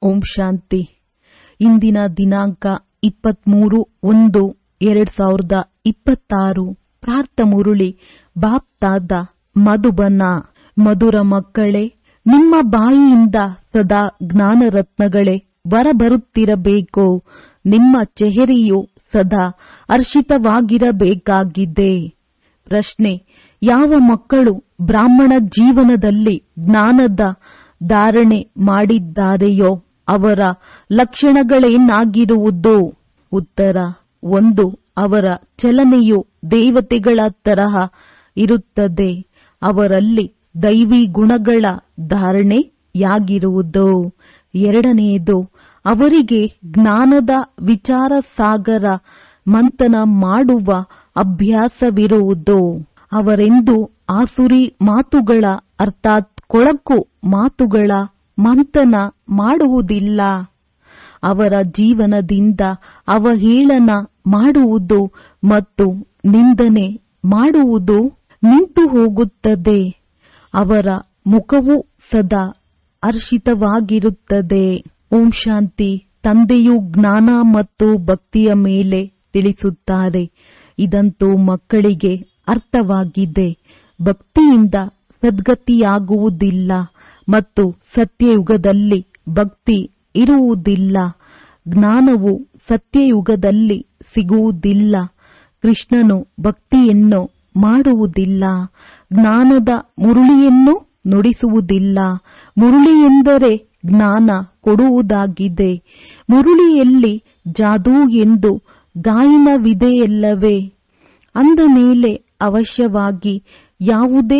ಓಂ ಶಾಂತಿ ಇಂದಿನ ದಿನಾಂಕ ಇಪ್ಪತ್ಮೂರು ಒಂದು ಎರಡ್ ಸಾವಿರದ ಇಪ್ಪತ್ತಾರು ಪ್ರಾರ್ಥ ಮುರುಳಿ ಬಾಪ್ತಾದ ಮಧುಬನ ಮಧುರ ಮಕ್ಕಳೇ ನಿಮ್ಮ ಬಾಯಿಯಿಂದ ಸದಾ ಜ್ಞಾನರತ್ನಗಳೇ ಬರಬರುತ್ತಿರಬೇಕು ನಿಮ್ಮ ಚೆಹರೆಯು ಸದಾ ಹರ್ಷಿತವಾಗಿರಬೇಕಾಗಿದೆ ಪ್ರಶ್ನೆ ಯಾವ ಮಕ್ಕಳು ಬ್ರಾಹ್ಮಣ ಜೀವನದಲ್ಲಿ ಜ್ಞಾನದ ಧಾರಣೆ ಮಾಡಿದ್ದಾರೆಯೋ ಅವರ ಲಕ್ಷಣಗಳೇನಾಗಿರುವುದು ಉತ್ತರ ಒಂದು ಅವರ ಚಲನೆಯು ದೇವತೆಗಳ ತರಹ ಇರುತ್ತದೆ ಅವರಲ್ಲಿ ದೈವಿ ಗುಣಗಳ ಧಾರಣೆಯಾಗಿರುವುದು ಎರಡನೆಯದು ಅವರಿಗೆ ಜ್ಞಾನದ ವಿಚಾರ ಸಾಗರ ಮಂಥನ ಮಾಡುವ ಅಭ್ಯಾಸವಿರುವುದು ಅವರೆಂದು ಆಸುರಿ ಮಾತುಗಳ ಅರ್ಥಾತ್ ಕೊಳಕು ಮಾತುಗಳ ಮಂಥನ ಮಾಡುವುದಿಲ್ಲ ಅವರ ಜೀವನದಿಂದ ಅವಹೇಳನ ಮಾಡುವುದು ಮತ್ತು ನಿಂದನೆ ಮಾಡುವುದು ನಿಂತು ಹೋಗುತ್ತದೆ ಅವರ ಮುಖವು ಸದಾ ಹರ್ಷಿತವಾಗಿರುತ್ತದೆ ಓಂ ಶಾಂತಿ ತಂದೆಯು ಜ್ಞಾನ ಮತ್ತು ಭಕ್ತಿಯ ಮೇಲೆ ತಿಳಿಸುತ್ತಾರೆ ಇದಂತೂ ಮಕ್ಕಳಿಗೆ ಅರ್ಥವಾಗಿದೆ ಭಕ್ತಿಯಿಂದ ಸದ್ಗತಿಯಾಗುವುದಿಲ್ಲ ಮತ್ತು ಸತ್ಯಯುಗದಲ್ಲಿ ಭಕ್ತಿ ಇರುವುದಿಲ್ಲ ಜ್ಞಾನವು ಸತ್ಯಯುಗದಲ್ಲಿ ಸಿಗುವುದಿಲ್ಲ ಕೃಷ್ಣನು ಭಕ್ತಿಯನ್ನು ಮಾಡುವುದಿಲ್ಲ ಜ್ಞಾನದ ಮುರುಳಿಯನ್ನು ನುಡಿಸುವುದಿಲ್ಲ ಮುರುಳಿ ಎಂದರೆ ಜ್ಞಾನ ಕೊಡುವುದಾಗಿದೆ ಮುರುಳಿಯಲ್ಲಿ ಜಾದೂ ಎಂದು ಗಾಯನವಿದೆಯಲ್ಲವೇ ಅಂದ ಮೇಲೆ ಅವಶ್ಯವಾಗಿ ಯಾವುದೇ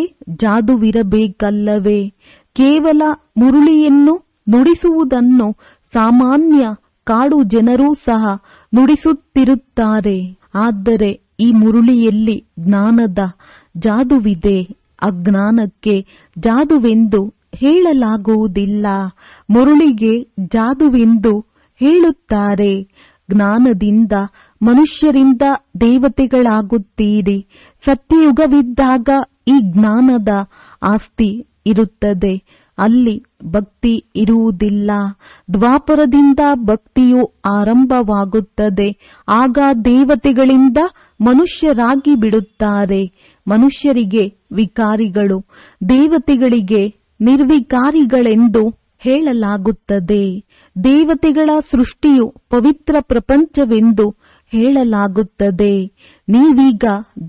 ಜಾದುವಿರಬೇಕಲ್ಲವೇ ಕೇವಲ ಮುರುಳಿಯನ್ನು ನುಡಿಸುವುದನ್ನು ಸಾಮಾನ್ಯ ಕಾಡು ಜನರೂ ಸಹ ನುಡಿಸುತ್ತಿರುತ್ತಾರೆ ಆದರೆ ಈ ಮುರುಳಿಯಲ್ಲಿ ಜ್ಞಾನದ ಜಾದುವಿದೆ ಅಜ್ಞಾನಕ್ಕೆ ಜಾದುವೆಂದು ಹೇಳಲಾಗುವುದಿಲ್ಲ ಮುರುಳಿಗೆ ಜಾದುವೆಂದು ಹೇಳುತ್ತಾರೆ ಜ್ಞಾನದಿಂದ ಮನುಷ್ಯರಿಂದ ದೇವತೆಗಳಾಗುತ್ತೀರಿ ಸತ್ಯಯುಗವಿದ್ದಾಗ ಈ ಜ್ಞಾನದ ಆಸ್ತಿ ಇರುತ್ತದೆ ಅಲ್ಲಿ ಭಕ್ತಿ ಇರುವುದಿಲ್ಲ ದ್ವಾಪರದಿಂದ ಭಕ್ತಿಯು ಆರಂಭವಾಗುತ್ತದೆ ಆಗ ದೇವತೆಗಳಿಂದ ಮನುಷ್ಯರಾಗಿ ಬಿಡುತ್ತಾರೆ ಮನುಷ್ಯರಿಗೆ ವಿಕಾರಿಗಳು ದೇವತೆಗಳಿಗೆ ನಿರ್ವಿಕಾರಿಗಳೆಂದು ಹೇಳಲಾಗುತ್ತದೆ ದೇವತೆಗಳ ಸೃಷ್ಟಿಯು ಪವಿತ್ರ ಪ್ರಪಂಚವೆಂದು ಹೇಳಲಾಗುತ್ತದೆ ನೀವೀಗ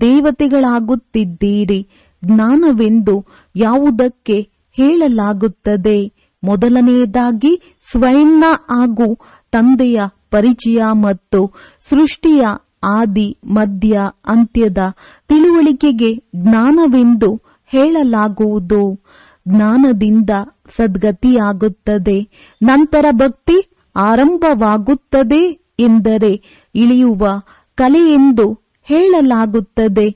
ದೇವತೆಗಳಾಗುತ್ತಿದ್ದೀರಿ ಜ್ಞಾನವೆಂದು ಯಾವುದಕ್ಕೆ ಹೇಳಲಾಗುತ್ತದೆ ಮೊದಲನೆಯದಾಗಿ ಸ್ವಯಂನ ಹಾಗೂ ತಂದೆಯ ಪರಿಚಯ ಮತ್ತು ಸೃಷ್ಟಿಯ ಆದಿ ಮಧ್ಯ ಅಂತ್ಯದ ತಿಳುವಳಿಕೆಗೆ ಜ್ಞಾನವೆಂದು ಹೇಳಲಾಗುವುದು ಜ್ಞಾನದಿಂದ ಸದ್ಗತಿಯಾಗುತ್ತದೆ ನಂತರ ಭಕ್ತಿ ಆರಂಭವಾಗುತ್ತದೆ ಎಂದರೆ ಇಳಿಯುವ ಕಲೆಯೆಂದು ಹೇಳಲಾಗುತ್ತದೆ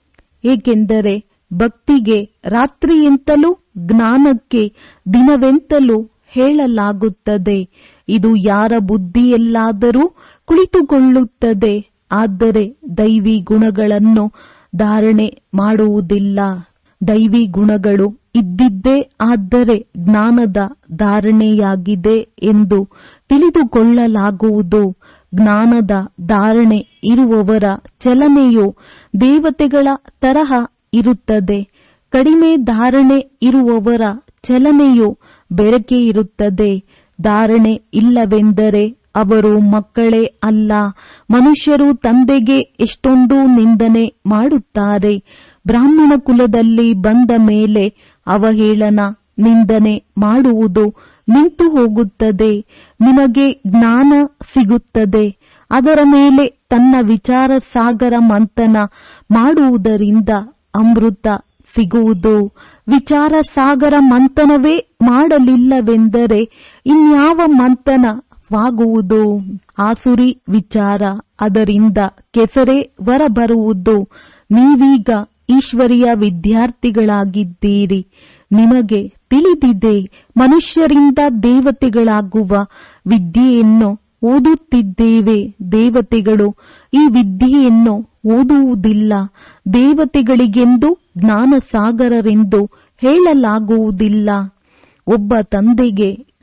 ಏಕೆಂದರೆ ಭಕ್ತಿಗೆ ರಾತ್ರಿಯೆಂತಲೂ ಜ್ಞಾನಕ್ಕೆ ದಿನವೆಂತಲೂ ಹೇಳಲಾಗುತ್ತದೆ ಇದು ಯಾರ ಬುದ್ಧಿಯಲ್ಲಾದರೂ ಕುಳಿತುಕೊಳ್ಳುತ್ತದೆ ಆದರೆ ದೈವಿ ಗುಣಗಳನ್ನು ಧಾರಣೆ ಮಾಡುವುದಿಲ್ಲ ದೈವಿ ಗುಣಗಳು ಇದ್ದಿದ್ದೇ ಆದರೆ ಜ್ಞಾನದ ಧಾರಣೆಯಾಗಿದೆ ಎಂದು ತಿಳಿದುಕೊಳ್ಳಲಾಗುವುದು ಜ್ಞಾನದ ಧಾರಣೆ ಇರುವವರ ಚಲನೆಯು ದೇವತೆಗಳ ತರಹ ಇರುತ್ತದೆ ಕಡಿಮೆ ಧಾರಣೆ ಇರುವವರ ಚಲನೆಯು ಬೆರಕೆ ಇರುತ್ತದೆ ಧಾರಣೆ ಇಲ್ಲವೆಂದರೆ ಅವರು ಮಕ್ಕಳೇ ಅಲ್ಲ ಮನುಷ್ಯರು ತಂದೆಗೆ ಎಷ್ಟೊಂದು ನಿಂದನೆ ಮಾಡುತ್ತಾರೆ ಬ್ರಾಹ್ಮಣ ಕುಲದಲ್ಲಿ ಬಂದ ಮೇಲೆ ಅವಹೇಳನ ನಿಂದನೆ ಮಾಡುವುದು ನಿಂತು ಹೋಗುತ್ತದೆ ನಿಮಗೆ ಜ್ಞಾನ ಸಿಗುತ್ತದೆ ಅದರ ಮೇಲೆ ತನ್ನ ವಿಚಾರ ಸಾಗರ ಮಂಥನ ಮಾಡುವುದರಿಂದ ಅಮೃತ ಸಿಗುವುದು ವಿಚಾರ ಸಾಗರ ಮಂಥನವೇ ಮಾಡಲಿಲ್ಲವೆಂದರೆ ಇನ್ಯಾವ ಮಂಥನವಾಗುವುದು ಆಸುರಿ ವಿಚಾರ ಅದರಿಂದ ಕೆಸರೆ ಹೊರಬರುವುದು ನೀವೀಗ ಈಶ್ವರಿಯ ವಿದ್ಯಾರ್ಥಿಗಳಾಗಿದ್ದೀರಿ ನಿಮಗೆ ತಿಳಿದಿದೆ ಮನುಷ್ಯರಿಂದ ದೇವತೆಗಳಾಗುವ ವಿದ್ಯೆಯನ್ನು ಓದುತ್ತಿದ್ದೇವೆ ದೇವತೆಗಳು ಈ ವಿದ್ಯೆಯನ್ನು ಓದುವುದಿಲ್ಲ ದೇವತೆಗಳಿಗೆಂದು ಜ್ಞಾನಸಾಗರರೆಂದು ಹೇಳಲಾಗುವುದಿಲ್ಲ ಒಬ್ಬ ತಂದೆಗೆ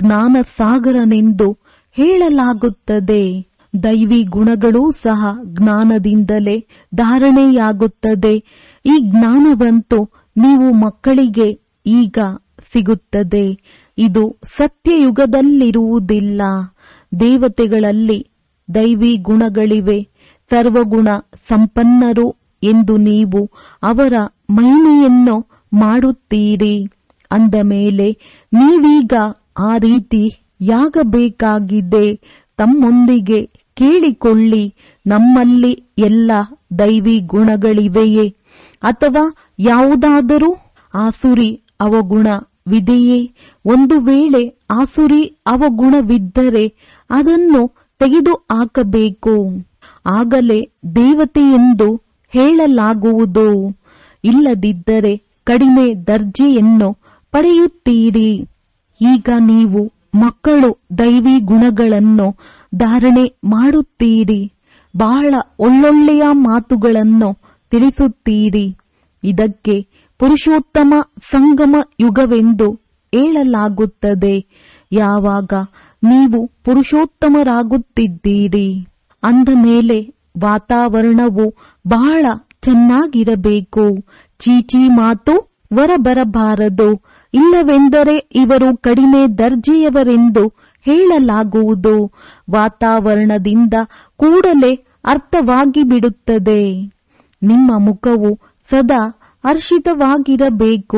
ಜ್ಞಾನ ಸಾಗರನೆಂದು ಹೇಳಲಾಗುತ್ತದೆ ದೈವಿ ಗುಣಗಳೂ ಸಹ ಜ್ಞಾನದಿಂದಲೇ ಧಾರಣೆಯಾಗುತ್ತದೆ ಈ ಜ್ಞಾನವಂತೂ ನೀವು ಮಕ್ಕಳಿಗೆ ಈಗ ಸಿಗುತ್ತದೆ ಇದು ಸತ್ಯಯುಗದಲ್ಲಿರುವುದಿಲ್ಲ ದೇವತೆಗಳಲ್ಲಿ ದೈವಿ ಗುಣಗಳಿವೆ ಸರ್ವಗುಣ ಸಂಪನ್ನರು ಎಂದು ನೀವು ಅವರ ಮಹಿಮೆಯನ್ನು ಮಾಡುತ್ತೀರಿ ಅಂದ ಮೇಲೆ ನೀವೀಗ ಆ ರೀತಿ ಯಾಗಬೇಕಾಗಿದೆ ತಮ್ಮೊಂದಿಗೆ ಕೇಳಿಕೊಳ್ಳಿ ನಮ್ಮಲ್ಲಿ ಎಲ್ಲ ದೈವಿ ಗುಣಗಳಿವೆಯೇ ಅಥವಾ ಯಾವುದಾದರೂ ಆಸುರಿ ಅವಗುಣವಿದೆಯೇ ಒಂದು ವೇಳೆ ಆಸುರಿ ಅವಗುಣವಿದ್ದರೆ ಅದನ್ನು ತೆಗೆದು ಹಾಕಬೇಕು ಆಗಲೇ ದೇವತೆಯೆಂದು ಹೇಳಲಾಗುವುದು ಇಲ್ಲದಿದ್ದರೆ ಕಡಿಮೆ ದರ್ಜೆಯನ್ನು ಪಡೆಯುತ್ತೀರಿ ಈಗ ನೀವು ಮಕ್ಕಳು ದೈವಿ ಗುಣಗಳನ್ನು ಧಾರಣೆ ಮಾಡುತ್ತೀರಿ ಬಹಳ ಒಳ್ಳೊಳ್ಳೆಯ ಮಾತುಗಳನ್ನು ತಿಳಿಸುತ್ತೀರಿ ಇದಕ್ಕೆ ಪುರುಷೋತ್ತಮ ಸಂಗಮ ಯುಗವೆಂದು ಹೇಳಲಾಗುತ್ತದೆ ಯಾವಾಗ ನೀವು ಪುರುಷೋತ್ತಮರಾಗುತ್ತಿದ್ದೀರಿ ಅಂದ ಮೇಲೆ ವಾತಾವರಣವು ಬಹಳ ಚೆನ್ನಾಗಿರಬೇಕು ಚೀಚಿ ಮಾತು ಹೊರಬರಬಾರದು ಇಲ್ಲವೆಂದರೆ ಇವರು ಕಡಿಮೆ ದರ್ಜೆಯವರೆಂದು ಹೇಳಲಾಗುವುದು ವಾತಾವರಣದಿಂದ ಕೂಡಲೇ ಅರ್ಥವಾಗಿ ಬಿಡುತ್ತದೆ ನಿಮ್ಮ ಮುಖವು ಸದಾ ಹರ್ಷಿತವಾಗಿರಬೇಕು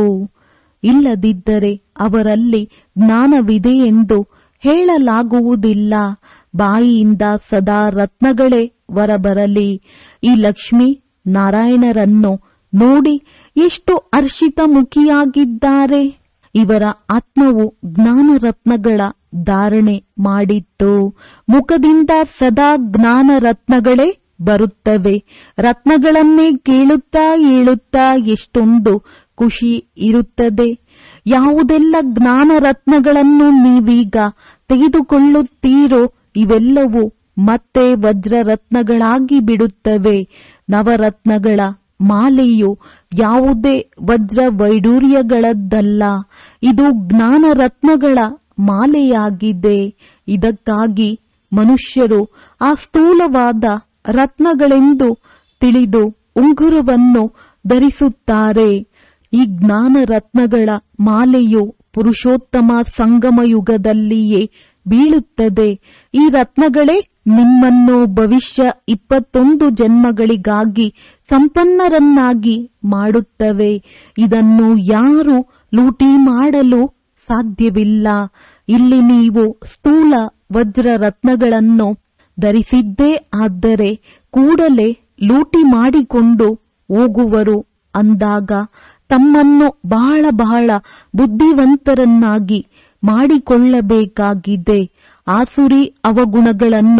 ಇಲ್ಲದಿದ್ದರೆ ಅವರಲ್ಲಿ ಜ್ಞಾನವಿದೆ ಎಂದು ಹೇಳಲಾಗುವುದಿಲ್ಲ ಬಾಯಿಯಿಂದ ಸದಾ ರತ್ನಗಳೇ ಹೊರಬರಲಿ ಈ ಲಕ್ಷ್ಮೀ ನಾರಾಯಣರನ್ನು ನೋಡಿ ಎಷ್ಟು ಹರ್ಷಿತ ಮುಖಿಯಾಗಿದ್ದಾರೆ ಇವರ ಆತ್ಮವು ಜ್ಞಾನ ರತ್ನಗಳ ಧಾರಣೆ ಮಾಡಿತ್ತು ಮುಖದಿಂದ ಸದಾ ಜ್ಞಾನ ರತ್ನಗಳೇ ಬರುತ್ತವೆ ರತ್ನಗಳನ್ನೇ ಕೇಳುತ್ತಾ ಹೇಳುತ್ತಾ ಎಷ್ಟೊಂದು ಖುಷಿ ಇರುತ್ತದೆ ಯಾವುದೆಲ್ಲ ಜ್ಞಾನ ರತ್ನಗಳನ್ನು ನೀವೀಗ ತೆಗೆದುಕೊಳ್ಳುತ್ತೀರೋ ಇವೆಲ್ಲವೂ ಮತ್ತೆ ವಜ್ರ ರತ್ನಗಳಾಗಿ ಬಿಡುತ್ತವೆ ನವರತ್ನಗಳ ಮಾಲೆಯು ಯಾವುದೇ ವಜ್ರ ವೈಡೂರ್ಯಗಳದ್ದಲ್ಲ ಇದು ಜ್ಞಾನ ರತ್ನಗಳ ಮಾಲೆಯಾಗಿದೆ ಇದಕ್ಕಾಗಿ ಮನುಷ್ಯರು ಆ ಸ್ಥೂಲವಾದ ರತ್ನಗಳೆಂದು ತಿಳಿದು ಉಂಗುರವನ್ನು ಧರಿಸುತ್ತಾರೆ ಈ ಜ್ಞಾನ ರತ್ನಗಳ ಮಾಲೆಯು ಪುರುಷೋತ್ತಮ ಸಂಗಮ ಯುಗದಲ್ಲಿಯೇ ಬೀಳುತ್ತದೆ ಈ ರತ್ನಗಳೇ ನಿಮ್ಮನ್ನು ಭವಿಷ್ಯ ಇಪ್ಪತ್ತೊಂದು ಜನ್ಮಗಳಿಗಾಗಿ ಸಂಪನ್ನರನ್ನಾಗಿ ಮಾಡುತ್ತವೆ ಇದನ್ನು ಯಾರು ಲೂಟಿ ಮಾಡಲು ಸಾಧ್ಯವಿಲ್ಲ ಇಲ್ಲಿ ನೀವು ಸ್ಥೂಲ ವಜ್ರ ರತ್ನಗಳನ್ನು ಧರಿಸಿದ್ದೇ ಆದರೆ ಕೂಡಲೇ ಲೂಟಿ ಮಾಡಿಕೊಂಡು ಹೋಗುವರು ಅಂದಾಗ ತಮ್ಮನ್ನು ಬಹಳ ಬಹಳ ಬುದ್ಧಿವಂತರನ್ನಾಗಿ ಮಾಡಿಕೊಳ್ಳಬೇಕಾಗಿದೆ ಆಸುರಿ ಅವಗುಣಗಳನ್ನು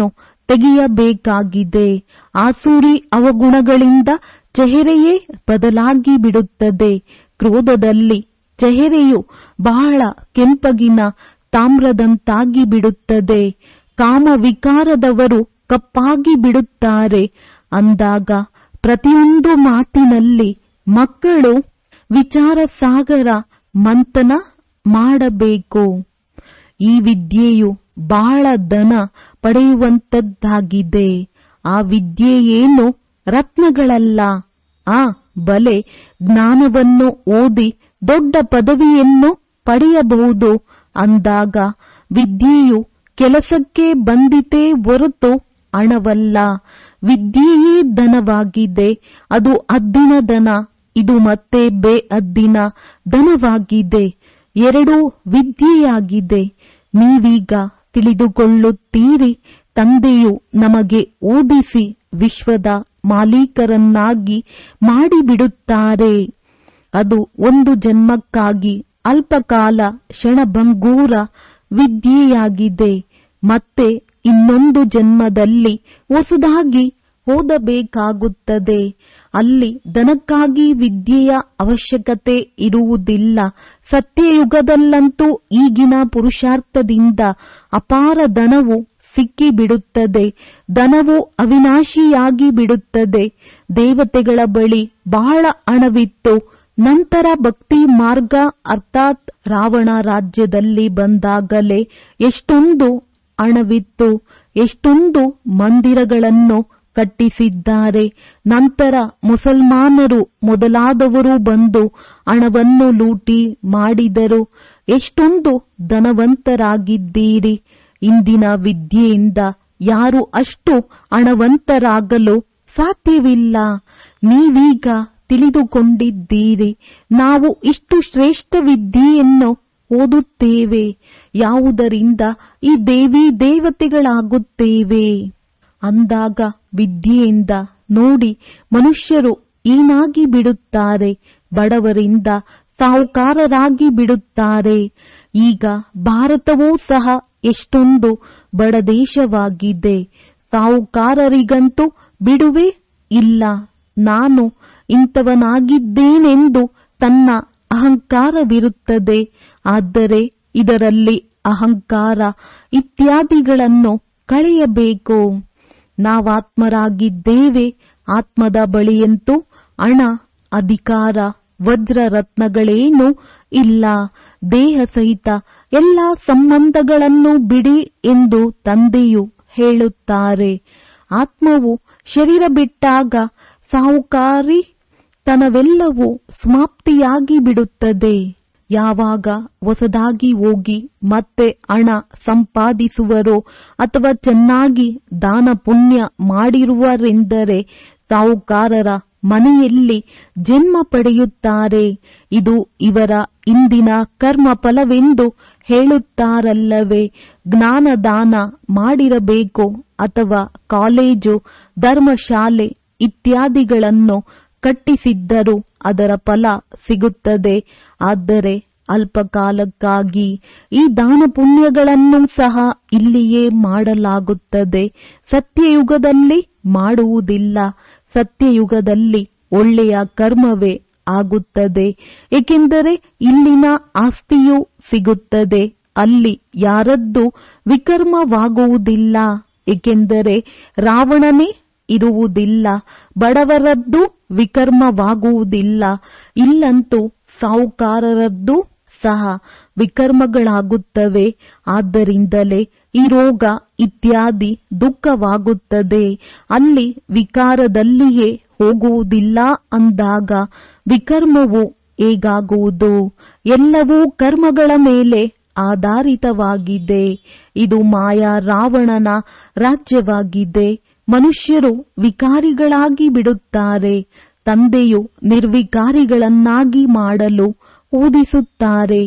ತೆಗೆಯಬೇಕಾಗಿದೆ ಆಸುರಿ ಅವಗುಣಗಳಿಂದ ಚೆಹರೆಯೇ ಬದಲಾಗಿ ಬಿಡುತ್ತದೆ ಕ್ರೋಧದಲ್ಲಿ ಚೆಹರೆಯು ಬಹಳ ಕೆಂಪಗಿನ ತಾಮ್ರದಂತಾಗಿ ಬಿಡುತ್ತದೆ ಕಾಮ ವಿಕಾರದವರು ಕಪ್ಪಾಗಿ ಬಿಡುತ್ತಾರೆ ಅಂದಾಗ ಪ್ರತಿಯೊಂದು ಮಾತಿನಲ್ಲಿ ಮಕ್ಕಳು ವಿಚಾರ ಸಾಗರ ಮಂಥನ ಮಾಡಬೇಕು ಈ ವಿದ್ಯೆಯು ಬಹಳ ಧನ ಪಡೆಯುವಂತದ್ದಾಗಿದೆ ಆ ವಿದ್ಯೆ ಏನು ರತ್ನಗಳಲ್ಲ ಆ ಬಲೆ ಜ್ಞಾನವನ್ನು ಓದಿ ದೊಡ್ಡ ಪದವಿಯನ್ನು ಪಡೆಯಬಹುದು ಅಂದಾಗ ವಿದ್ಯೆಯು ಕೆಲಸಕ್ಕೆ ಬಂದಿತೇ ಹೊರತು ಹಣವಲ್ಲ ವಿದ್ಯೆಯೇ ಧನವಾಗಿದೆ ಅದು ಅದ್ದಿನ ಧನ ಇದು ಮತ್ತೆ ಬೇ ಅದ್ದಿನ ಧನವಾಗಿದೆ ಎರಡೂ ವಿದ್ಯೆಯಾಗಿದೆ ನೀವೀಗ ತಿಳಿದುಕೊಳ್ಳುತ್ತೀರಿ ತಂದೆಯು ನಮಗೆ ಓದಿಸಿ ವಿಶ್ವದ ಮಾಲೀಕರನ್ನಾಗಿ ಮಾಡಿಬಿಡುತ್ತಾರೆ ಅದು ಒಂದು ಜನ್ಮಕ್ಕಾಗಿ ಅಲ್ಪಕಾಲ ಕ್ಷಣಭಂಗೂರ ವಿದ್ಯೆಯಾಗಿದೆ ಮತ್ತೆ ಇನ್ನೊಂದು ಜನ್ಮದಲ್ಲಿ ಹೊಸದಾಗಿ ಓದಬೇಕಾಗುತ್ತದೆ ಅಲ್ಲಿ ದನಕ್ಕಾಗಿ ವಿದ್ಯೆಯ ಅವಶ್ಯಕತೆ ಇರುವುದಿಲ್ಲ ಸತ್ಯಯುಗದಲ್ಲಂತೂ ಈಗಿನ ಪುರುಷಾರ್ಥದಿಂದ ಅಪಾರ ಧನವು ಸಿಕ್ಕಿಬಿಡುತ್ತದೆ ಧನವು ಅವಿನಾಶಿಯಾಗಿ ಬಿಡುತ್ತದೆ ದೇವತೆಗಳ ಬಳಿ ಬಹಳ ಹಣವಿತ್ತು ನಂತರ ಭಕ್ತಿ ಮಾರ್ಗ ಅರ್ಥಾತ್ ರಾವಣ ರಾಜ್ಯದಲ್ಲಿ ಬಂದಾಗಲೇ ಎಷ್ಟೊಂದು ಹಣವಿತ್ತು ಎಷ್ಟೊಂದು ಮಂದಿರಗಳನ್ನು ಕಟ್ಟಿಸಿದ್ದಾರೆ ನಂತರ ಮುಸಲ್ಮಾನರು ಮೊದಲಾದವರು ಬಂದು ಹಣವನ್ನು ಲೂಟಿ ಮಾಡಿದರು ಎಷ್ಟೊಂದು ಧನವಂತರಾಗಿದ್ದೀರಿ ಇಂದಿನ ವಿದ್ಯೆಯಿಂದ ಯಾರು ಅಷ್ಟು ಹಣವಂತರಾಗಲು ಸಾಧ್ಯವಿಲ್ಲ ನೀವೀಗ ತಿಳಿದುಕೊಂಡಿದ್ದೀರಿ ನಾವು ಇಷ್ಟು ಶ್ರೇಷ್ಠ ವಿದ್ಯೆಯನ್ನು ಓದುತ್ತೇವೆ ಯಾವುದರಿಂದ ಈ ದೇವಿ ದೇವತೆಗಳಾಗುತ್ತೇವೆ ಅಂದಾಗ ವಿದ್ಯೆಯಿಂದ ನೋಡಿ ಮನುಷ್ಯರು ಏನಾಗಿ ಬಿಡುತ್ತಾರೆ ಬಡವರಿಂದ ಸಾಹುಕಾರರಾಗಿ ಬಿಡುತ್ತಾರೆ ಈಗ ಭಾರತವೂ ಸಹ ಎಷ್ಟೊಂದು ಬಡ ದೇಶವಾಗಿದೆ ಸಾಹುಕಾರರಿಗಂತೂ ಬಿಡುವೆ ಇಲ್ಲ ನಾನು ಇಂಥವನಾಗಿದ್ದೇನೆಂದು ತನ್ನ ಅಹಂಕಾರವಿರುತ್ತದೆ ಆದರೆ ಇದರಲ್ಲಿ ಅಹಂಕಾರ ಇತ್ಯಾದಿಗಳನ್ನು ಕಳೆಯಬೇಕು ನಾವಾತ್ಮರಾಗಿದ್ದೇವೆ ಆತ್ಮದ ಬಳಿಯಂತೂ ಹಣ ಅಧಿಕಾರ ವಜ್ರ ರತ್ನಗಳೇನೂ ಇಲ್ಲ ದೇಹ ಸಹಿತ ಎಲ್ಲ ಸಂಬಂಧಗಳನ್ನು ಬಿಡಿ ಎಂದು ತಂದೆಯು ಹೇಳುತ್ತಾರೆ ಆತ್ಮವು ಶರೀರ ಬಿಟ್ಟಾಗ ಸಾಹುಕಾರಿ ತನವೆಲ್ಲವೂ ಸಮಾಪ್ತಿಯಾಗಿ ಬಿಡುತ್ತದೆ ಯಾವಾಗ ಹೊಸದಾಗಿ ಹೋಗಿ ಮತ್ತೆ ಹಣ ಸಂಪಾದಿಸುವರೋ ಅಥವಾ ಚೆನ್ನಾಗಿ ದಾನ ಪುಣ್ಯ ಮಾಡಿರುವರೆಂದರೆ ಸಾಹುಕಾರರ ಮನೆಯಲ್ಲಿ ಜನ್ಮ ಪಡೆಯುತ್ತಾರೆ ಇದು ಇವರ ಇಂದಿನ ಕರ್ಮ ಫಲವೆಂದು ಹೇಳುತ್ತಾರಲ್ಲವೇ ಜ್ಞಾನದಾನ ಮಾಡಿರಬೇಕು ಅಥವಾ ಕಾಲೇಜು ಧರ್ಮಶಾಲೆ ಇತ್ಯಾದಿಗಳನ್ನು ಕಟ್ಟಿಸಿದ್ದರೂ ಅದರ ಫಲ ಸಿಗುತ್ತದೆ ಆದರೆ ಅಲ್ಪಕಾಲಕ್ಕಾಗಿ ಈ ದಾನ ಪುಣ್ಯಗಳನ್ನು ಸಹ ಇಲ್ಲಿಯೇ ಮಾಡಲಾಗುತ್ತದೆ ಸತ್ಯಯುಗದಲ್ಲಿ ಮಾಡುವುದಿಲ್ಲ ಸತ್ಯಯುಗದಲ್ಲಿ ಒಳ್ಳೆಯ ಕರ್ಮವೇ ಆಗುತ್ತದೆ ಏಕೆಂದರೆ ಇಲ್ಲಿನ ಆಸ್ತಿಯೂ ಸಿಗುತ್ತದೆ ಅಲ್ಲಿ ಯಾರದ್ದು ವಿಕರ್ಮವಾಗುವುದಿಲ್ಲ ಏಕೆಂದರೆ ರಾವಣನೇ ಇರುವುದಿಲ್ಲ ಬಡವರದ್ದು ವಿಕರ್ಮವಾಗುವುದಿಲ್ಲ ಇಲ್ಲಂತೂ ಸಾಹುಕಾರರದ್ದು ಸಹ ವಿಕರ್ಮಗಳಾಗುತ್ತವೆ ಆದ್ದರಿಂದಲೇ ಈ ರೋಗ ಇತ್ಯಾದಿ ದುಃಖವಾಗುತ್ತದೆ ಅಲ್ಲಿ ವಿಕಾರದಲ್ಲಿಯೇ ಹೋಗುವುದಿಲ್ಲ ಅಂದಾಗ ವಿಕರ್ಮವು ಹೇಗಾಗುವುದು ಎಲ್ಲವೂ ಕರ್ಮಗಳ ಮೇಲೆ ಆಧಾರಿತವಾಗಿದೆ ಇದು ಮಾಯಾ ರಾವಣನ ರಾಜ್ಯವಾಗಿದೆ ಮನುಷ್ಯರು ವಿಕಾರಿಗಳಾಗಿ ಬಿಡುತ್ತಾರೆ ತಂದೆಯು ನಿರ್ವಿಕಾರಿಗಳನ್ನಾಗಿ ಮಾಡಲು ಓದಿಸುತ್ತಾರೆ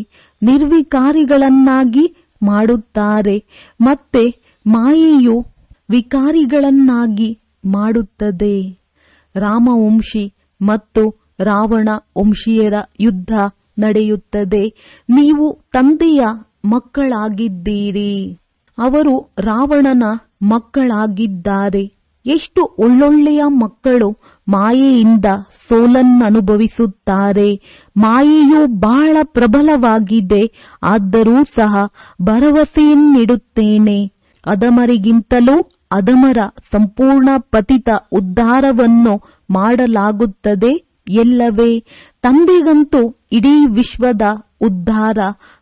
ನಿರ್ವಿಕಾರಿಗಳನ್ನಾಗಿ ಮಾಡುತ್ತಾರೆ ಮತ್ತೆ ಮಾಯೆಯು ವಿಕಾರಿಗಳನ್ನಾಗಿ ಮಾಡುತ್ತದೆ ರಾಮವಂಶಿ ಮತ್ತು ರಾವಣ ವಂಶೀಯರ ಯುದ್ಧ ನಡೆಯುತ್ತದೆ ನೀವು ತಂದೆಯ ಮಕ್ಕಳಾಗಿದ್ದೀರಿ ಅವರು ರಾವಣನ ಮಕ್ಕಳಾಗಿದ್ದಾರೆ ಎಷ್ಟು ಒಳ್ಳೊಳ್ಳೆಯ ಮಕ್ಕಳು ಮಾಯೆಯಿಂದ ಸೋಲನ್ನನುಭವಿಸುತ್ತಾರೆ ಮಾಯೆಯು ಬಹಳ ಪ್ರಬಲವಾಗಿದೆ ಆದರೂ ಸಹ ಭರವಸೆಯನ್ನಿಡುತ್ತೇನೆ ಅದಮರಿಗಿಂತಲೂ ಅದಮರ ಸಂಪೂರ್ಣ ಪತಿತ ಉದ್ಧಾರವನ್ನು ಮಾಡಲಾಗುತ್ತದೆ ಎಲ್ಲವೇ ತಂದೆಗಂತೂ ಇಡೀ ವಿಶ್ವದ ಉದ್ಧಾರ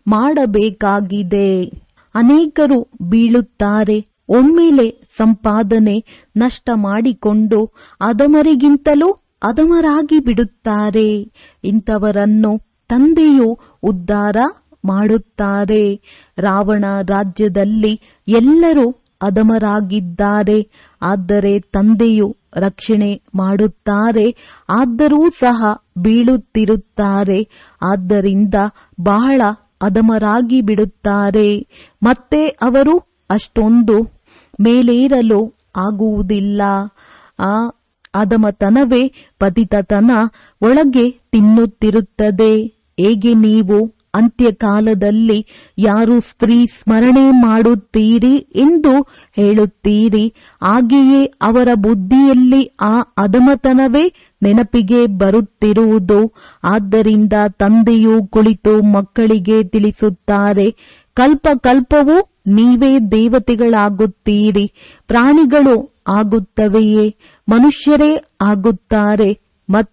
ಮಾಡಬೇಕಾಗಿದೆ ಅನೇಕರು ಬೀಳುತ್ತಾರೆ ಒಮ್ಮೆಲೆ ಸಂಪಾದನೆ ನಷ್ಟ ಮಾಡಿಕೊಂಡು ಅದಮರಿಗಿಂತಲೂ ಅದಮರಾಗಿ ಬಿಡುತ್ತಾರೆ ಇಂಥವರನ್ನು ತಂದೆಯು ಉದ್ಧಾರ ಮಾಡುತ್ತಾರೆ ರಾವಣ ರಾಜ್ಯದಲ್ಲಿ ಎಲ್ಲರೂ ಅದಮರಾಗಿದ್ದಾರೆ ಆದರೆ ತಂದೆಯು ರಕ್ಷಣೆ ಮಾಡುತ್ತಾರೆ ಆದರೂ ಸಹ ಬೀಳುತ್ತಿರುತ್ತಾರೆ ಆದ್ದರಿಂದ ಬಹಳ ಅದಮರಾಗಿ ಬಿಡುತ್ತಾರೆ ಮತ್ತೆ ಅವರು ಅಷ್ಟೊಂದು ಮೇಲೇರಲು ಆಗುವುದಿಲ್ಲ ಆ ಅದಮತನವೇ ಪತಿತತನ ಒಳಗೆ ತಿನ್ನುತ್ತಿರುತ್ತದೆ ಹೇಗೆ ನೀವು ಅಂತ್ಯಕಾಲದಲ್ಲಿ ಯಾರು ಸ್ತ್ರೀ ಸ್ಮರಣೆ ಮಾಡುತ್ತೀರಿ ಎಂದು ಹೇಳುತ್ತೀರಿ ಹಾಗೆಯೇ ಅವರ ಬುದ್ಧಿಯಲ್ಲಿ ಆ ಅಧಮತನವೇ ನೆನಪಿಗೆ ಬರುತ್ತಿರುವುದು ಆದ್ದರಿಂದ ತಂದೆಯು ಕುಳಿತು ಮಕ್ಕಳಿಗೆ ತಿಳಿಸುತ್ತಾರೆ ಕಲ್ಪ ಕಲ್ಪವೂ ನೀವೇ ದೇವತೆಗಳಾಗುತ್ತೀರಿ ಪ್ರಾಣಿಗಳು ಆಗುತ್ತವೆಯೇ ಮನುಷ್ಯರೇ ಆಗುತ್ತಾರೆ ಮತ್ತು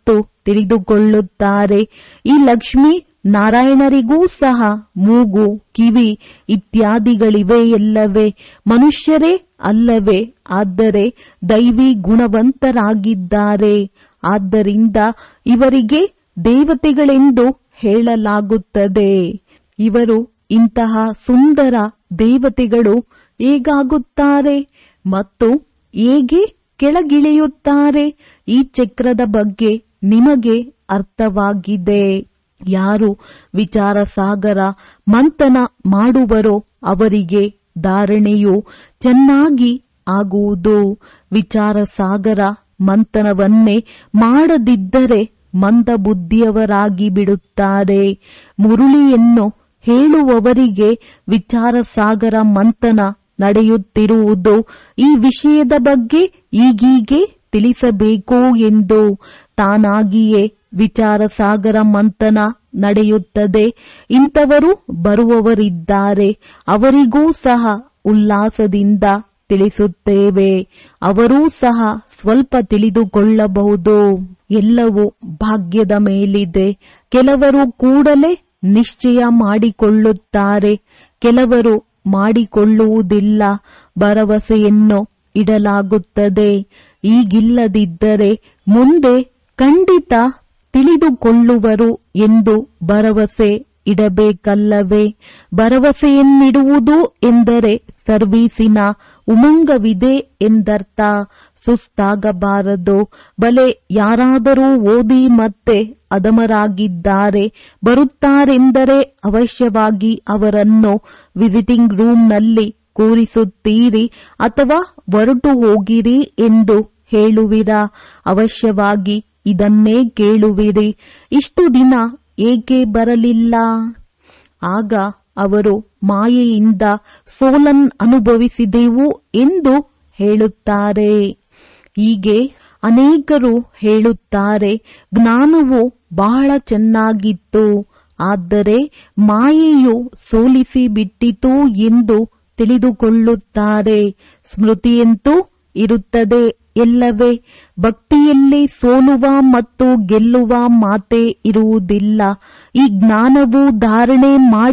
ತಿಳಿದುಕೊಳ್ಳುತ್ತಾರೆ ಈ ಲಕ್ಷ್ಮಿ ನಾರಾಯಣರಿಗೂ ಸಹ ಮೂಗು ಕಿವಿ ಇತ್ಯಾದಿಗಳಿವೆ ಎಲ್ಲವೇ ಮನುಷ್ಯರೇ ಅಲ್ಲವೇ ಆದರೆ ದೈವಿ ಗುಣವಂತರಾಗಿದ್ದಾರೆ ಆದ್ದರಿಂದ ಇವರಿಗೆ ದೇವತೆಗಳೆಂದು ಹೇಳಲಾಗುತ್ತದೆ ಇವರು ಇಂತಹ ಸುಂದರ ದೇವತೆಗಳು ಹೇಗಾಗುತ್ತಾರೆ ಮತ್ತು ಹೇಗೆ ಕೆಳಗಿಳಿಯುತ್ತಾರೆ ಈ ಚಕ್ರದ ಬಗ್ಗೆ ನಿಮಗೆ ಅರ್ಥವಾಗಿದೆ ಯಾರು ವಿಚಾರ ಸಾಗರ ಮಂಥನ ಮಾಡುವರೋ ಅವರಿಗೆ ಧಾರಣೆಯು ಚೆನ್ನಾಗಿ ಆಗುವುದು ವಿಚಾರ ಸಾಗರ ಮಂಥನವನ್ನೇ ಮಾಡದಿದ್ದರೆ ಮಂದ ಬುದ್ಧಿಯವರಾಗಿ ಬಿಡುತ್ತಾರೆ ಮುರುಳಿಯನ್ನು ಹೇಳುವವರಿಗೆ ವಿಚಾರ ಸಾಗರ ಮಂಥನ ನಡೆಯುತ್ತಿರುವುದು ಈ ವಿಷಯದ ಬಗ್ಗೆ ಈಗೀಗೆ ತಿಳಿಸಬೇಕು ಎಂದು ತಾನಾಗಿಯೇ ವಿಚಾರ ಸಾಗರ ಮಂಥನ ನಡೆಯುತ್ತದೆ ಇಂಥವರು ಬರುವವರಿದ್ದಾರೆ ಅವರಿಗೂ ಸಹ ಉಲ್ಲಾಸದಿಂದ ತಿಳಿಸುತ್ತೇವೆ ಅವರೂ ಸಹ ಸ್ವಲ್ಪ ತಿಳಿದುಕೊಳ್ಳಬಹುದು ಎಲ್ಲವೂ ಭಾಗ್ಯದ ಮೇಲಿದೆ ಕೆಲವರು ಕೂಡಲೇ ನಿಶ್ಚಯ ಮಾಡಿಕೊಳ್ಳುತ್ತಾರೆ ಕೆಲವರು ಮಾಡಿಕೊಳ್ಳುವುದಿಲ್ಲ ಭರವಸೆಯನ್ನು ಇಡಲಾಗುತ್ತದೆ ಈಗಿಲ್ಲದಿದ್ದರೆ ಮುಂದೆ ಖಂಡಿತ ತಿಳಿದುಕೊಳ್ಳುವರು ಎಂದು ಭರವಸೆ ಇಡಬೇಕಲ್ಲವೇ ಭರವಸೆಯನ್ನಿಡುವುದು ಎಂದರೆ ಸರ್ವೀಸಿನ ಉಮಂಗವಿದೆ ಎಂದರ್ಥ ಸುಸ್ತಾಗಬಾರದು ಬಲೆ ಯಾರಾದರೂ ಓದಿ ಮತ್ತೆ ಅಧಮರಾಗಿದ್ದಾರೆ ಬರುತ್ತಾರೆಂದರೆ ಅವಶ್ಯವಾಗಿ ಅವರನ್ನು ವಿಸಿಟಿಂಗ್ ರೂಮ್ನಲ್ಲಿ ಕೂರಿಸುತ್ತೀರಿ ಅಥವಾ ಹೊರಟು ಹೋಗಿರಿ ಎಂದು ಹೇಳುವಿರಾ ಅವಶ್ಯವಾಗಿ ಇದನ್ನೇ ಕೇಳುವಿರಿ ಇಷ್ಟು ದಿನ ಏಕೆ ಬರಲಿಲ್ಲ ಆಗ ಅವರು ಮಾಯೆಯಿಂದ ಸೋಲನ್ ಅನುಭವಿಸಿದೆವು ಎಂದು ಹೇಳುತ್ತಾರೆ ಹೀಗೆ ಅನೇಕರು ಹೇಳುತ್ತಾರೆ ಜ್ಞಾನವು ಬಹಳ ಚೆನ್ನಾಗಿತ್ತು ಆದರೆ ಮಾಯೆಯು ಸೋಲಿಸಿ ಬಿಟ್ಟಿತು ಎಂದು ತಿಳಿದುಕೊಳ್ಳುತ್ತಾರೆ ಸ್ಮೃತಿಯಂತೂ ಇರುತ್ತದೆ ಎಲ್ಲವೇ ಭಕ್ತಿಯಲ್ಲಿ ಸೋಲುವ ಮತ್ತು ಗೆಲ್ಲುವ ಮಾತೆ ಇರುವುದಿಲ್ಲ ಈ ಜ್ಞಾನವು ಧಾರಣೆ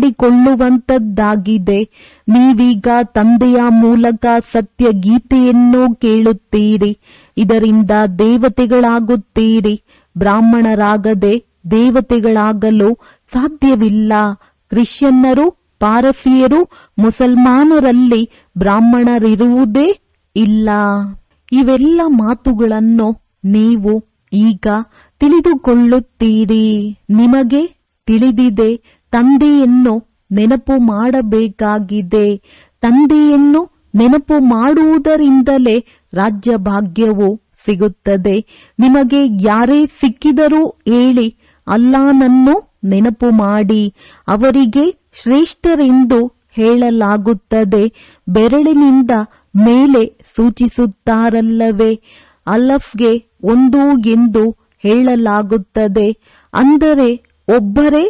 ಮಾಡಿಕೊಳ್ಳುವಂತದ್ದಾಗಿದೆ ನೀವೀಗ ತಂದೆಯ ಮೂಲಕ ಸತ್ಯ ಗೀತೆಯನ್ನು ಕೇಳುತ್ತೀರಿ ಇದರಿಂದ ದೇವತೆಗಳಾಗುತ್ತೀರಿ ಬ್ರಾಹ್ಮಣರಾಗದೆ ದೇವತೆಗಳಾಗಲು ಸಾಧ್ಯವಿಲ್ಲ ಕ್ರಿಶ್ಚಿಯನ್ನರು ಪಾರಸಿಯರು ಮುಸಲ್ಮಾನರಲ್ಲಿ ಬ್ರಾಹ್ಮಣರಿರುವುದೇ ಇಲ್ಲ ಇವೆಲ್ಲ ಮಾತುಗಳನ್ನು ನೀವು ಈಗ ತಿಳಿದುಕೊಳ್ಳುತ್ತೀರಿ ನಿಮಗೆ ತಿಳಿದಿದೆ ತಂದೆಯನ್ನು ನೆನಪು ಮಾಡಬೇಕಾಗಿದೆ ತಂದೆಯನ್ನು ನೆನಪು ಮಾಡುವುದರಿಂದಲೇ ರಾಜ್ಯ ಭಾಗ್ಯವು ಸಿಗುತ್ತದೆ ನಿಮಗೆ ಯಾರೇ ಸಿಕ್ಕಿದರೂ ಹೇಳಿ ಅಲ್ಲಾನನ್ನು ನೆನಪು ಮಾಡಿ ಅವರಿಗೆ ಶ್ರೇಷ್ಠರೆಂದು ಹೇಳಲಾಗುತ್ತದೆ ಬೆರಳಿನಿಂದ ಮೇಲೆ ಸೂಚಿಸುತ್ತಾರಲ್ಲವೇ ಅಲಫ್ಗೆ ಒಂದು ಎಂದು ಹೇಳಲಾಗುತ್ತದೆ ಅಂದರೆ ಒಬ್ಬರೇ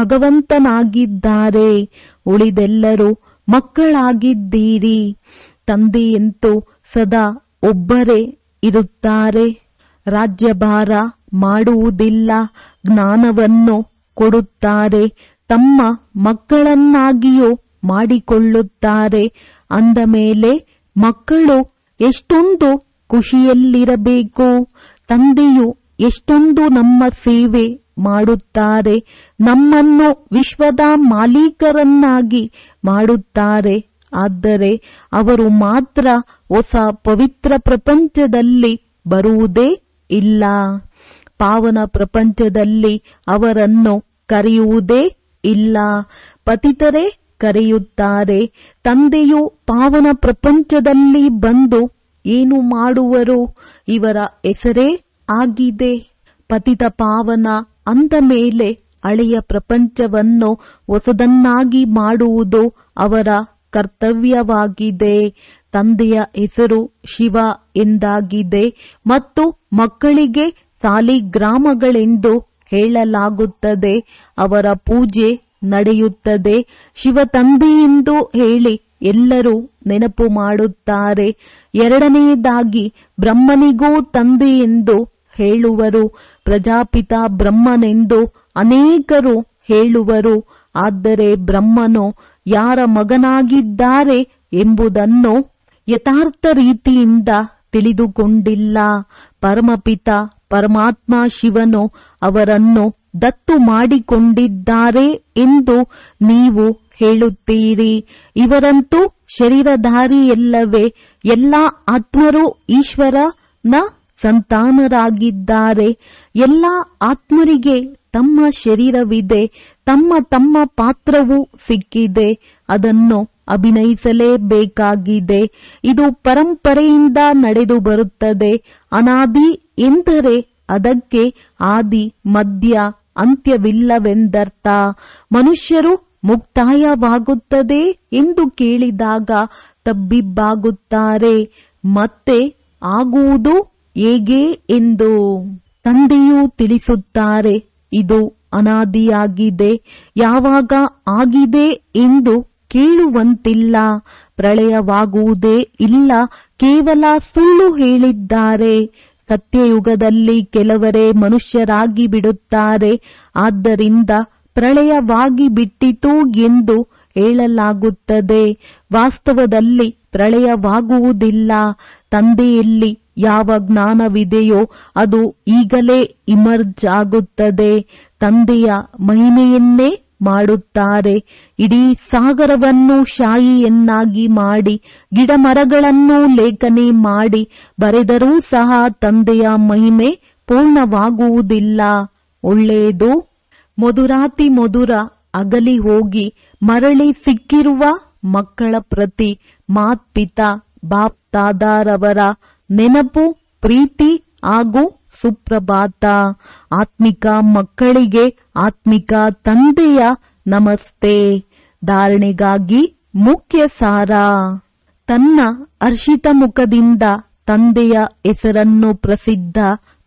ಭಗವಂತನಾಗಿದ್ದಾರೆ ಉಳಿದೆಲ್ಲರೂ ಮಕ್ಕಳಾಗಿದ್ದೀರಿ ತಂದೆಯಂತೂ ಸದಾ ಒಬ್ಬರೇ ಇರುತ್ತಾರೆ ರಾಜ್ಯಭಾರ ಮಾಡುವುದಿಲ್ಲ ಜ್ಞಾನವನ್ನು ಕೊಡುತ್ತಾರೆ ತಮ್ಮ ಮಕ್ಕಳನ್ನಾಗಿಯೂ ಮಾಡಿಕೊಳ್ಳುತ್ತಾರೆ ಅಂದ ಮೇಲೆ ಮಕ್ಕಳು ಎಷ್ಟೊಂದು ಖುಷಿಯಲ್ಲಿರಬೇಕು ತಂದೆಯು ಎಷ್ಟೊಂದು ನಮ್ಮ ಸೇವೆ ಮಾಡುತ್ತಾರೆ ನಮ್ಮನ್ನು ವಿಶ್ವದ ಮಾಲೀಕರನ್ನಾಗಿ ಮಾಡುತ್ತಾರೆ ಆದರೆ ಅವರು ಮಾತ್ರ ಹೊಸ ಪವಿತ್ರ ಪ್ರಪಂಚದಲ್ಲಿ ಬರುವುದೇ ಇಲ್ಲ ಪಾವನ ಪ್ರಪಂಚದಲ್ಲಿ ಅವರನ್ನು ಕರೆಯುವುದೇ ಇಲ್ಲ ಪತಿತರೇ ಕರೆಯುತ್ತಾರೆ ತಂದೆಯು ಪಾವನ ಪ್ರಪಂಚದಲ್ಲಿ ಬಂದು ಏನು ಮಾಡುವರು ಇವರ ಹೆಸರೇ ಆಗಿದೆ ಪತಿತ ಪಾವನ ಅಂದ ಮೇಲೆ ಹಳೆಯ ಪ್ರಪಂಚವನ್ನು ಹೊಸದನ್ನಾಗಿ ಮಾಡುವುದು ಅವರ ಕರ್ತವ್ಯವಾಗಿದೆ ತಂದೆಯ ಹೆಸರು ಶಿವ ಎಂದಾಗಿದೆ ಮತ್ತು ಮಕ್ಕಳಿಗೆ ಸಾಲಿಗ್ರಾಮಗಳೆಂದು ಹೇಳಲಾಗುತ್ತದೆ ಅವರ ಪೂಜೆ ನಡೆಯುತ್ತದೆ ಶಿವ ತಂದೆಯೆಂದು ಹೇಳಿ ಎಲ್ಲರೂ ನೆನಪು ಮಾಡುತ್ತಾರೆ ಎರಡನೆಯದಾಗಿ ಬ್ರಹ್ಮನಿಗೂ ತಂದೆ ಎಂದು ಹೇಳುವರು ಪ್ರಜಾಪಿತ ಬ್ರಹ್ಮನೆಂದು ಅನೇಕರು ಹೇಳುವರು ಆದರೆ ಬ್ರಹ್ಮನು ಯಾರ ಮಗನಾಗಿದ್ದಾರೆ ಎಂಬುದನ್ನು ಯಥಾರ್ಥ ರೀತಿಯಿಂದ ತಿಳಿದುಕೊಂಡಿಲ್ಲ ಪರಮಪಿತ ಪರಮಾತ್ಮ ಶಿವನು ಅವರನ್ನು ದತ್ತು ಮಾಡಿಕೊಂಡಿದ್ದಾರೆ ಎಂದು ನೀವು ಹೇಳುತ್ತೀರಿ ಇವರಂತೂ ಶರೀರಧಾರಿಯಲ್ಲವೇ ಎಲ್ಲ ಆತ್ಮರು ಈಶ್ವರನ ಸಂತಾನರಾಗಿದ್ದಾರೆ ಎಲ್ಲ ಆತ್ಮರಿಗೆ ತಮ್ಮ ಶರೀರವಿದೆ ತಮ್ಮ ತಮ್ಮ ಪಾತ್ರವೂ ಸಿಕ್ಕಿದೆ ಅದನ್ನು ಅಭಿನಯಿಸಲೇಬೇಕಾಗಿದೆ ಇದು ಪರಂಪರೆಯಿಂದ ನಡೆದು ಬರುತ್ತದೆ ಅನಾದಿ ಎಂದರೆ ಅದಕ್ಕೆ ಆದಿ ಮಧ್ಯ ಅಂತ್ಯವಿಲ್ಲವೆಂದರ್ಥ ಮನುಷ್ಯರು ಮುಕ್ತಾಯವಾಗುತ್ತದೆ ಎಂದು ಕೇಳಿದಾಗ ತಬ್ಬಿಬ್ಬಾಗುತ್ತಾರೆ ಮತ್ತೆ ಆಗುವುದು ಹೇಗೆ ಎಂದು ತಂದೆಯೂ ತಿಳಿಸುತ್ತಾರೆ ಇದು ಅನಾದಿಯಾಗಿದೆ ಯಾವಾಗ ಆಗಿದೆ ಎಂದು ಕೇಳುವಂತಿಲ್ಲ ಪ್ರಳಯವಾಗುವುದೇ ಇಲ್ಲ ಕೇವಲ ಸುಳ್ಳು ಹೇಳಿದ್ದಾರೆ ಸತ್ಯಯುಗದಲ್ಲಿ ಕೆಲವರೇ ಮನುಷ್ಯರಾಗಿ ಬಿಡುತ್ತಾರೆ ಆದ್ದರಿಂದ ಪ್ರಳಯವಾಗಿ ಬಿಟ್ಟಿತು ಎಂದು ಹೇಳಲಾಗುತ್ತದೆ ವಾಸ್ತವದಲ್ಲಿ ಪ್ರಳಯವಾಗುವುದಿಲ್ಲ ತಂದೆಯಲ್ಲಿ ಯಾವ ಜ್ಞಾನವಿದೆಯೋ ಅದು ಈಗಲೇ ಇಮರ್ಜ್ ಆಗುತ್ತದೆ ತಂದೆಯ ಮಹಿಮೆಯನ್ನೇ ಮಾಡುತ್ತಾರೆ ಇಡೀ ಸಾಗರವನ್ನು ಶಾಯಿಯನ್ನಾಗಿ ಮಾಡಿ ಗಿಡಮರಗಳನ್ನು ಲೇಖನೆ ಮಾಡಿ ಬರೆದರೂ ಸಹ ತಂದೆಯ ಮಹಿಮೆ ಪೂರ್ಣವಾಗುವುದಿಲ್ಲ ಒಳ್ಳೆಯದು ಮಧುರಾತಿ ಮಧುರ ಅಗಲಿ ಹೋಗಿ ಮರಳಿ ಸಿಕ್ಕಿರುವ ಮಕ್ಕಳ ಪ್ರತಿ ಮಾತ್ಪಿತ ಬಾಪ್ ತಾದಾರವರ ನೆನಪು ಪ್ರೀತಿ ಹಾಗೂ ಸುಪ್ರಭಾತ ಆತ್ಮಿಕ ಮಕ್ಕಳಿಗೆ ಆತ್ಮಿಕ ತಂದೆಯ ನಮಸ್ತೆ ಧಾರಣೆಗಾಗಿ ಮುಖ್ಯ ಸಾರ ತನ್ನ ಹರ್ಷಿತ ಮುಖದಿಂದ ತಂದೆಯ ಹೆಸರನ್ನು ಪ್ರಸಿದ್ಧ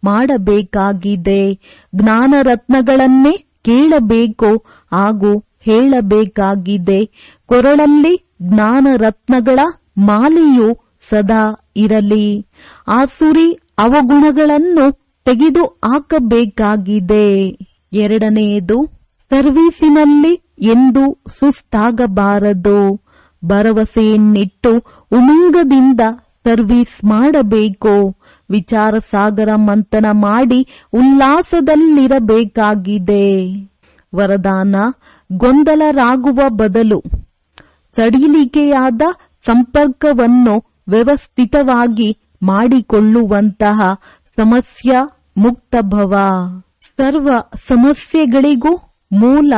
ಮಾಡಬೇಕಾಗಿದೆ ಜ್ಞಾನ ರತ್ನಗಳನ್ನೇ ಕೇಳಬೇಕು ಹಾಗೂ ಹೇಳಬೇಕಾಗಿದೆ ಕೊರಳಲ್ಲಿ ಜ್ಞಾನ ರತ್ನಗಳ ಮಾಲೆಯು ಸದಾ ಇರಲಿ ಆಸುರಿ ಅವಗುಣಗಳನ್ನು ತೆಗೆದು ಹಾಕಬೇಕಾಗಿದೆ ಎರಡನೆಯದು ಸರ್ವೀಸಿನಲ್ಲಿ ಎಂದು ಸುಸ್ತಾಗಬಾರದು ಭರವಸೆಯನ್ನಿಟ್ಟು ಉಮಂಗದಿಂದ ಸರ್ವೀಸ್ ಮಾಡಬೇಕು ವಿಚಾರ ಸಾಗರ ಮಂಥನ ಮಾಡಿ ಉಲ್ಲಾಸದಲ್ಲಿರಬೇಕಾಗಿದೆ ವರದಾನ ಗೊಂದಲರಾಗುವ ಬದಲು ಸಡಿಲಿಕೆಯಾದ ಸಂಪರ್ಕವನ್ನು ವ್ಯವಸ್ಥಿತವಾಗಿ ಮಾಡಿಕೊಳ್ಳುವಂತಹ ಸಮಸ್ಯೆ ಮುಕ್ತ ಭವ ಸರ್ವ ಸಮಸ್ಯೆಗಳಿಗೂ ಮೂಲ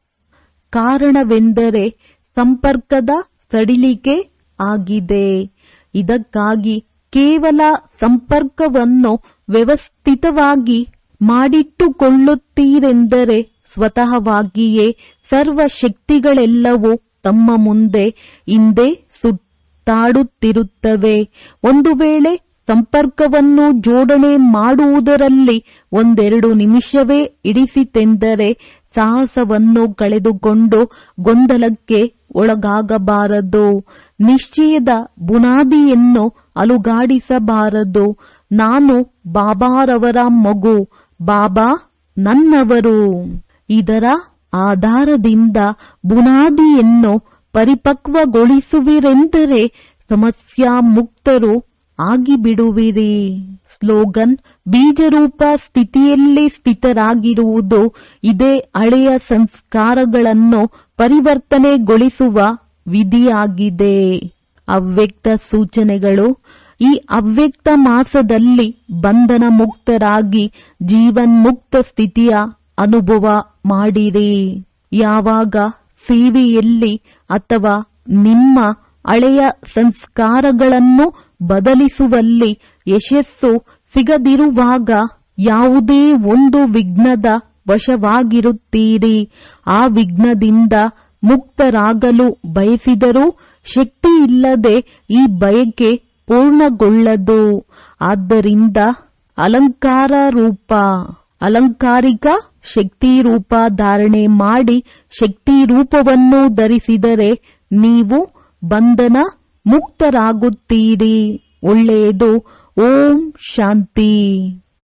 ಕಾರಣವೆಂದರೆ ಸಂಪರ್ಕದ ಸಡಿಲಿಕೆ ಆಗಿದೆ ಇದಕ್ಕಾಗಿ ಕೇವಲ ಸಂಪರ್ಕವನ್ನು ವ್ಯವಸ್ಥಿತವಾಗಿ ಮಾಡಿಟ್ಟುಕೊಳ್ಳುತ್ತೀರೆಂದರೆ ಸ್ವತಃವಾಗಿಯೇ ಸರ್ವ ಶಕ್ತಿಗಳೆಲ್ಲವೂ ತಮ್ಮ ಮುಂದೆ ಹಿಂದೆ ಸುತ್ತಾಡುತ್ತಿರುತ್ತವೆ ಒಂದು ವೇಳೆ ಸಂಪರ್ಕವನ್ನು ಜೋಡಣೆ ಮಾಡುವುದರಲ್ಲಿ ಒಂದೆರಡು ನಿಮಿಷವೇ ಇಡಿಸಿತೆಂದರೆ ಸಾಹಸವನ್ನು ಕಳೆದುಕೊಂಡು ಗೊಂದಲಕ್ಕೆ ಒಳಗಾಗಬಾರದು ನಿಶ್ಚಯದ ಬುನಾದಿಯನ್ನು ಅಲುಗಾಡಿಸಬಾರದು ನಾನು ಬಾಬಾರವರ ಮಗು ಬಾಬಾ ನನ್ನವರು ಇದರ ಆಧಾರದಿಂದ ಬುನಾದಿಯನ್ನು ಪರಿಪಕ್ವಗೊಳಿಸುವಿರೆಂದರೆ ಸಮಸ್ಯಾ ಮುಕ್ತರು ಆಗಿಬಿಡುವಿರಿ ಸ್ಲೋಗನ್ ಬೀಜರೂಪ ಸ್ಥಿತಿಯಲ್ಲಿ ಸ್ಥಿತರಾಗಿರುವುದು ಇದೇ ಹಳೆಯ ಸಂಸ್ಕಾರಗಳನ್ನು ಪರಿವರ್ತನೆಗೊಳಿಸುವ ವಿಧಿಯಾಗಿದೆ ಅವ್ಯಕ್ತ ಸೂಚನೆಗಳು ಈ ಅವ್ಯಕ್ತ ಮಾಸದಲ್ಲಿ ಬಂಧನ ಮುಕ್ತರಾಗಿ ಜೀವನ್ಮುಕ್ತ ಸ್ಥಿತಿಯ ಅನುಭವ ಮಾಡಿರಿ ಯಾವಾಗ ಸೇವೆಯಲ್ಲಿ ಅಥವಾ ನಿಮ್ಮ ಹಳೆಯ ಸಂಸ್ಕಾರಗಳನ್ನು ಬದಲಿಸುವಲ್ಲಿ ಯಶಸ್ಸು ಸಿಗದಿರುವಾಗ ಯಾವುದೇ ಒಂದು ವಿಘ್ನದ ವಶವಾಗಿರುತ್ತೀರಿ ಆ ವಿಘ್ನದಿಂದ ಮುಕ್ತರಾಗಲು ಬಯಸಿದರೂ ಶಕ್ತಿ ಇಲ್ಲದೆ ಈ ಬಯಕೆ ಪೂರ್ಣಗೊಳ್ಳದು ಆದ್ದರಿಂದ ಅಲಂಕಾರ ರೂಪ ಅಲಂಕಾರಿಕ ಶಕ್ತಿ ರೂಪ ಧಾರಣೆ ಮಾಡಿ ಶಕ್ತಿ ರೂಪವನ್ನು ಧರಿಸಿದರೆ ನೀವು ಬಂಧನ ಮುಕ್ತರಾಗುತ್ತೀರಿ ಒಳ್ಳೆಯದು ಓಂ ಶಾಂತಿ